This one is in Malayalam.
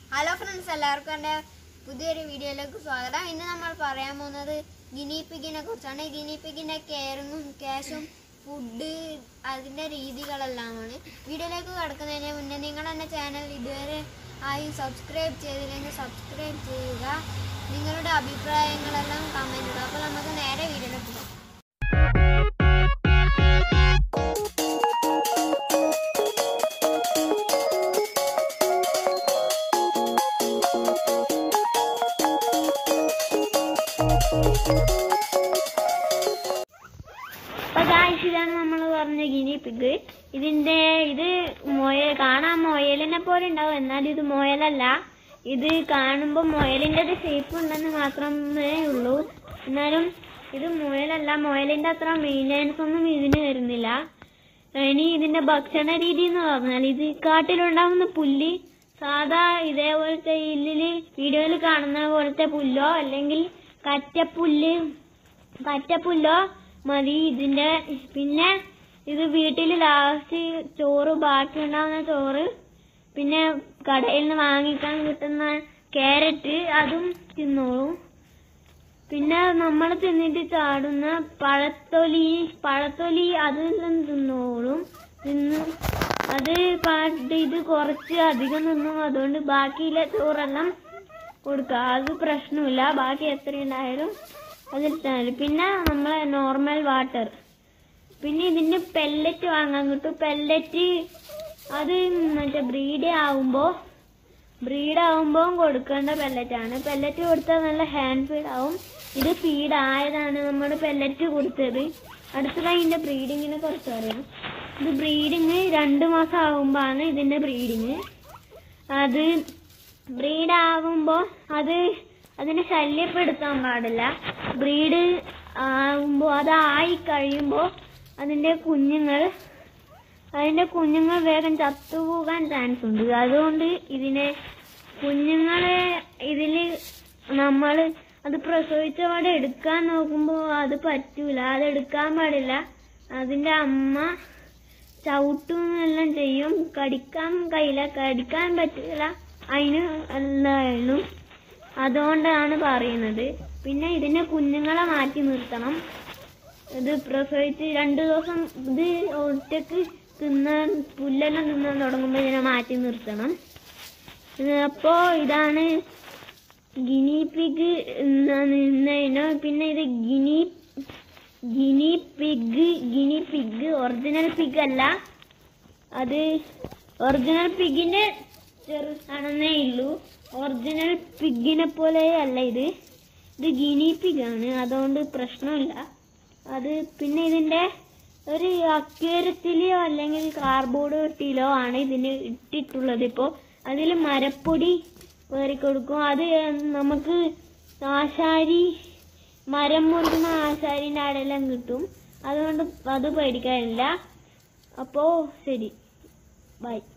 ഹലോ ഫ്രണ്ട്സ് എല്ലാവർക്കും എൻ്റെ പുതിയൊരു വീഡിയോയിലേക്ക് സ്വാഗതം ഇന്ന് നമ്മൾ പറയാൻ പോകുന്നത് ഗിനി പിഗിനെ കുറിച്ചാണ് ഗിനി പിഗിൻ്റെ കെയറിങ്ങും ക്യാഷും ഫുഡ് അതിൻ്റെ രീതികളെല്ലാമാണ് വീഡിയോയിലേക്ക് കിടക്കുന്നതിന് മുന്നേ നിങ്ങൾ എൻ്റെ ചാനൽ ഇതുവരെ ആയി സബ്സ്ക്രൈബ് ചെയ്തില്ലെങ്കിൽ സബ്സ്ക്രൈബ് ചെയ്യുക നിങ്ങളുടെ അഭിപ്രായങ്ങളെല്ലാം കമൻറ്റ് ഇടുക അപ്പോൾ നമുക്ക് നേരെ വീഡിയോയിലേക്ക് പോകാം അപ്പൊ ഗായ്സ് ഇതാണ് നമ്മൾ പറഞ്ഞ ഗിനി പിഗ് ഇതിന്റെ ഇത് മുയൽ കാണാൻ മുയലിനെ പോലെ ഉണ്ടാവും എന്നാൽ ഇത് മുയലല്ല ഇത് കാണുമ്പോൾ മുയലിന്റെ ഒരു ഷേപ്പ് ഉണ്ടെന്ന് മാത്രമേ ഉള്ളൂ എന്നാലും ഇത് മുയലല്ല മുയലിന്റെ അത്ര മെയിൻ്റെനൻസ് ഒന്നും ഇതിന് വരുന്നില്ല ഇനി ഇതിന്റെ ഭക്ഷണ രീതി എന്ന് പറഞ്ഞാൽ ഇത് കാട്ടിലുണ്ടാവുന്ന പുല്ല് സാധാ ഇതേപോലത്തെ ഇല്ലില് വീഡിയോയിൽ കാണുന്ന പോലത്തെ പുല്ലോ അല്ലെങ്കിൽ കറ്റപ്പുല്ല് കറ്റപ്പുല്ലോ മതി ഇതിന്റെ പിന്നെ ഇത് വീട്ടിൽ ലാസ്റ്റ് ചോറ് ബാക്കി ഉണ്ടാവുന്ന ചോറ് പിന്നെ കടയിൽ നിന്ന് വാങ്ങിക്കാൻ കിട്ടുന്ന ക്യാരറ്റ് അതും തിന്നോളും പിന്നെ നമ്മൾ തിന്നിട്ട് ചാടുന്ന പഴത്തൊലി പഴത്തൊലി അതെല്ലാം തിന്നോളും തിന്ന് അത് പാട്ട് ഇത് കുറച്ച് അധികം തിന്നും അതുകൊണ്ട് ബാക്കിയില്ല ചോറെല്ലാം കൊടുക്കുക അത് പ്രശ്നമില്ല ബാക്കി എത്ര ഉണ്ടായാലും അതിൽ തന്നെ പിന്നെ നമ്മളെ നോർമൽ വാട്ടർ പിന്നെ ഇതിന്റെ പെല്ലറ്റ് വാങ്ങാൻ കിട്ടും പെല്ലറ്റ് അത് മറ്റേ ബ്രീഡ് ആവുമ്പോ ബ്രീഡ് ആവുമ്പോ കൊടുക്കേണ്ട പെല്ലറ്റ് ആണ് പെല്ലറ്റ് കൊടുത്താൽ നല്ല ഹാൻഡ് ഫീഡ് ആവും ഇത് ഫീഡ് ആയതാണ് നമ്മൾ പെല്ലറ്റ് കൊടുത്തത് അടുത്തതായി ഇതിന്റെ ബ്രീഡിങ്ങിനെ കുറിച്ച് പറയാം ഇത് ബ്രീഡിങ് രണ്ട് മാസം ആവുമ്പോഴാണ് ഇതിന്റെ ബ്രീഡിങ് അത് ബ്രീഡ് ആവുമ്പോ അത് അതിനെ ശല്യപ്പെടുത്താൻ പാടില്ല ബ്രീഡ് ആവുമ്പോ അതായി കഴിയുമ്പോ അതിന്റെ കുഞ്ഞുങ്ങൾ അതിന്റെ കുഞ്ഞുങ്ങൾ വേഗം ചത്തുപോകാൻ ചാൻസ് ഉണ്ട് അതുകൊണ്ട് ഇതിനെ കുഞ്ഞുങ്ങളെ ഇതില് നമ്മൾ അത് പ്രസവിച്ച പാടെ എടുക്കാൻ നോക്കുമ്പോ അത് പറ്റൂല അത് എടുക്കാൻ പാടില്ല അതിന്റെ അമ്മ ചവിട്ടും എല്ലാം ചെയ്യും കടിക്കാൻ കഴിയില്ല കടിക്കാൻ പറ്റില്ല അതിന് എല്ലാവരും അതുകൊണ്ടാണ് പറയുന്നത് പിന്നെ ഇതിനെ കുഞ്ഞുങ്ങളെ മാറ്റി നിർത്തണം ഇത് പ്രസവിച്ച് രണ്ടു ദിവസം ഇത് ഒറ്റക്ക് തിന്നാൻ പുല്ലെല്ലാം തിന്നാൻ തുടങ്ങുമ്പോൾ ഇതിനെ മാറ്റി നിർത്തണം ഇത് അപ്പോ ഇതാണ് ഗിനി പിഗ് പിന്നെ ഇത് guinea guinea pig guinea pig original pig അല്ല അത് ഒറിജിനൽ പിഗിന്റെ ചെറുതാണെന്നേ ഉള്ളൂ ഒറിജിനൽ പിഗിനെ പോലെ അല്ല ഇത് ഇത് ഗിനി പിഗ് ആണ് അതുകൊണ്ട് പ്രശ്നമില്ല അത് പിന്നെ ഇതിന്റെ ഒരു അക്വേരത്തിലോ അല്ലെങ്കിൽ കാർബോർഡ് പെട്ടിയിലോ ആണ് ഇതിന് ഇട്ടിട്ടുള്ളത് ഇപ്പോൾ അതിൽ മരപ്പൊടി വേറി കൊടുക്കും അത് നമുക്ക് ആശാരി മരം മുറിക്കുന്ന ആശാരിന്റെ അടെല്ലാം കിട്ടും അതുകൊണ്ട് അത് പേടിക്കാനില്ല അപ്പോ ശരി ബൈ